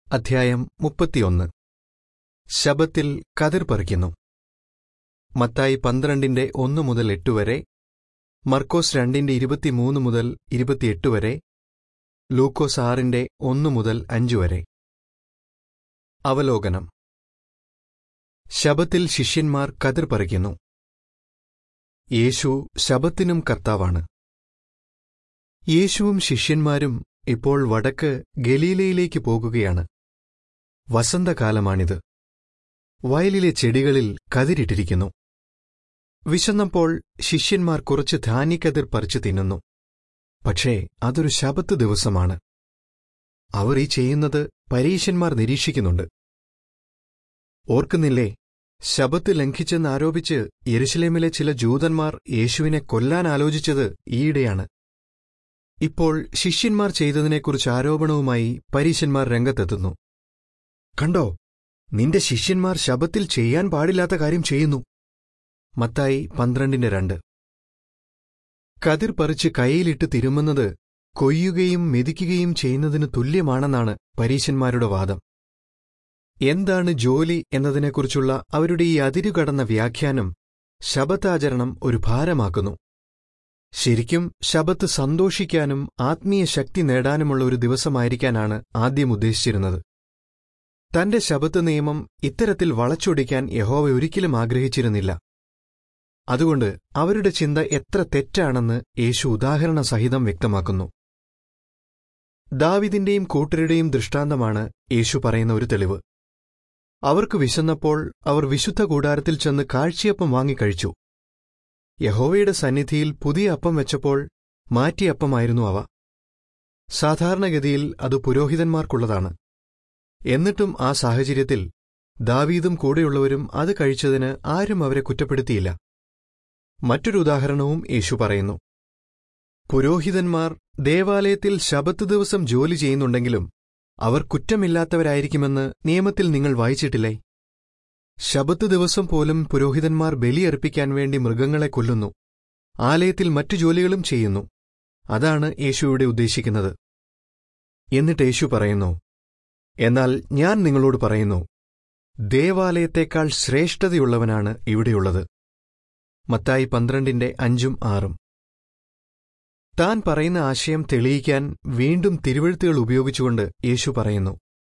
അധ്യായം മുപ്പത്തിയൊന്ന് ശബത്തിൽ കതിർ പറിക്കുന്നു മത്തായി പന്ത്രണ്ടിന്റെ ഒന്ന് മുതൽ എട്ട് വരെ മർക്കോസ് രണ്ടിന്റെ ഇരുപത്തിമൂന്ന് മുതൽ ഇരുപത്തിയെട്ട് വരെ ലൂക്കോസ് ആറിന്റെ ഒന്ന് മുതൽ അഞ്ച് വരെ അവലോകനം ശബത്തിൽ ശിഷ്യന്മാർ കതിർ പറിക്കുന്നു യേശു ശബത്തിനും കർത്താവാണ് യേശുവും ശിഷ്യന്മാരും ഇപ്പോൾ വടക്ക് ഗലീലയിലേക്ക് പോകുകയാണ് വസന്തകാലമാണിത് വയലിലെ ചെടികളിൽ കതിരിട്ടിരിക്കുന്നു വിശന്നപ്പോൾ ശിഷ്യന്മാർ കുറച്ച് ധാന്യക്കതിർ പറിച്ചു തിന്നുന്നു പക്ഷേ അതൊരു ശബത്ത് ദിവസമാണ് അവർ ഈ ചെയ്യുന്നത് പരീശന്മാർ നിരീക്ഷിക്കുന്നുണ്ട് ഓർക്കുന്നില്ലേ ശബത്ത് ലംഘിച്ചെന്നാരോപിച്ച് യെരുശലേമിലെ ചില ജൂതന്മാർ യേശുവിനെ കൊല്ലാൻ ആലോചിച്ചത് ഈയിടെയാണ് ഇപ്പോൾ ശിഷ്യന്മാർ ചെയ്തതിനെക്കുറിച്ച് ആരോപണവുമായി പരീശന്മാർ രംഗത്തെത്തുന്നു കണ്ടോ നിന്റെ ശിഷ്യന്മാർ ശബത്തിൽ ചെയ്യാൻ പാടില്ലാത്ത കാര്യം ചെയ്യുന്നു മത്തായി പന്ത്രണ്ടിന്റെ രണ്ട് കതിർ പറിച്ച് കൈയിലിട്ട് തിരുമുന്നത് കൊയ്യുകയും മെതിക്കുകയും ചെയ്യുന്നതിന് തുല്യമാണെന്നാണ് പരീശന്മാരുടെ വാദം എന്താണ് ജോലി എന്നതിനെക്കുറിച്ചുള്ള അവരുടെ ഈ അതിരുകടന്ന വ്യാഖ്യാനം ശബത്താചരണം ഒരു ഭാരമാക്കുന്നു ശരിക്കും ശബത്ത് സന്തോഷിക്കാനും ആത്മീയ ശക്തി നേടാനുമുള്ള ഒരു ദിവസമായിരിക്കാനാണ് ആദ്യം ഉദ്ദേശിച്ചിരുന്നത് തന്റെ ശബത്ത് നിയമം ഇത്തരത്തിൽ വളച്ചൊടിക്കാൻ യഹോവ ഒരിക്കലും ആഗ്രഹിച്ചിരുന്നില്ല അതുകൊണ്ട് അവരുടെ ചിന്ത എത്ര തെറ്റാണെന്ന് യേശു ഉദാഹരണ സഹിതം വ്യക്തമാക്കുന്നു ദാവിദിന്റെയും കൂട്ടരുടെയും ദൃഷ്ടാന്തമാണ് യേശു പറയുന്ന ഒരു തെളിവ് അവർക്ക് വിശന്നപ്പോൾ അവർ വിശുദ്ധ കൂടാരത്തിൽ ചെന്ന് കാഴ്ചയപ്പം വാങ്ങിക്കഴിച്ചു യഹോവയുടെ സന്നിധിയിൽ പുതിയ അപ്പം വെച്ചപ്പോൾ മാറ്റിയ അപ്പമായിരുന്നു അവ സാധാരണഗതിയിൽ അത് പുരോഹിതന്മാർക്കുള്ളതാണ് എന്നിട്ടും ആ സാഹചര്യത്തിൽ ദാവീദും കൂടെയുള്ളവരും അത് കഴിച്ചതിന് ആരും അവരെ കുറ്റപ്പെടുത്തിയില്ല മറ്റൊരു ഉദാഹരണവും യേശു പറയുന്നു പുരോഹിതന്മാർ ദേവാലയത്തിൽ ശബത്ത് ദിവസം ജോലി ചെയ്യുന്നുണ്ടെങ്കിലും അവർ കുറ്റമില്ലാത്തവരായിരിക്കുമെന്ന് നിയമത്തിൽ നിങ്ങൾ വായിച്ചിട്ടില്ലേ ശബത്ത് ദിവസം പോലും പുരോഹിതന്മാർ ബലിയർപ്പിക്കാൻ വേണ്ടി മൃഗങ്ങളെ കൊല്ലുന്നു ആലയത്തിൽ മറ്റു ജോലികളും ചെയ്യുന്നു അതാണ് യേശു ഇവിടെ ഉദ്ദേശിക്കുന്നത് എന്നിട്ട് യേശു പറയുന്നു എന്നാൽ ഞാൻ നിങ്ങളോട് പറയുന്നു ദേവാലയത്തേക്കാൾ ശ്രേഷ്ഠതയുള്ളവനാണ് ഇവിടെയുള്ളത് മത്തായി പന്ത്രണ്ടിന്റെ അഞ്ചും ആറും താൻ പറയുന്ന ആശയം തെളിയിക്കാൻ വീണ്ടും തിരുവഴുത്തുകൾ ഉപയോഗിച്ചുകൊണ്ട് യേശു പറയുന്നു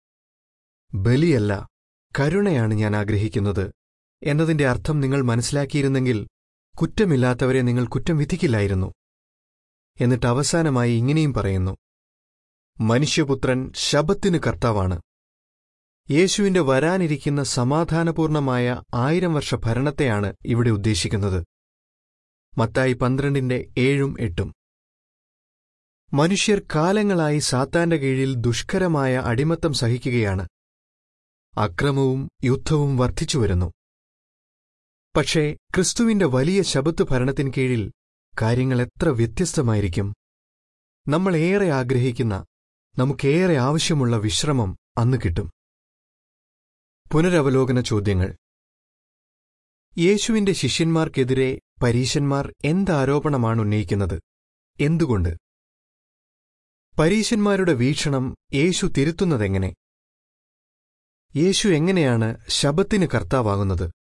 ബലിയല്ല കരുണയാണ് ഞാൻ ആഗ്രഹിക്കുന്നത് എന്നതിന്റെ അർത്ഥം നിങ്ങൾ മനസ്സിലാക്കിയിരുന്നെങ്കിൽ കുറ്റമില്ലാത്തവരെ നിങ്ങൾ കുറ്റം വിധിക്കില്ലായിരുന്നു എന്നിട്ട് അവസാനമായി ഇങ്ങനെയും പറയുന്നു മനുഷ്യപുത്രൻ ശബത്തിന് കർത്താവാണ് യേശുവിന്റെ വരാനിരിക്കുന്ന സമാധാനപൂർണമായ ആയിരം വർഷ ഭരണത്തെയാണ് ഇവിടെ ഉദ്ദേശിക്കുന്നത് മത്തായി പന്ത്രണ്ടിന്റെ ഏഴും എട്ടും മനുഷ്യർ കാലങ്ങളായി സാത്താന്റെ കീഴിൽ ദുഷ്കരമായ അടിമത്തം സഹിക്കുകയാണ് അക്രമവും യുദ്ധവും വർദ്ധിച്ചുവരുന്നു പക്ഷേ ക്രിസ്തുവിന്റെ വലിയ ശബത്ത് ഭരണത്തിൻ കീഴിൽ കാര്യങ്ങൾ എത്ര വ്യത്യസ്തമായിരിക്കും നമ്മൾ ഏറെ ആഗ്രഹിക്കുന്ന നമുക്കേറെ ആവശ്യമുള്ള വിശ്രമം അന്ന് കിട്ടും പുനരവലോകന ചോദ്യങ്ങൾ യേശുവിന്റെ ശിഷ്യന്മാർക്കെതിരെ പരീശന്മാർ എന്താരോപണമാണ് ഉന്നയിക്കുന്നത് എന്തുകൊണ്ട് പരീശന്മാരുടെ വീക്ഷണം യേശു തിരുത്തുന്നതെങ്ങനെ യേശു എങ്ങനെയാണ് ശബത്തിന് കർത്താവാകുന്നത്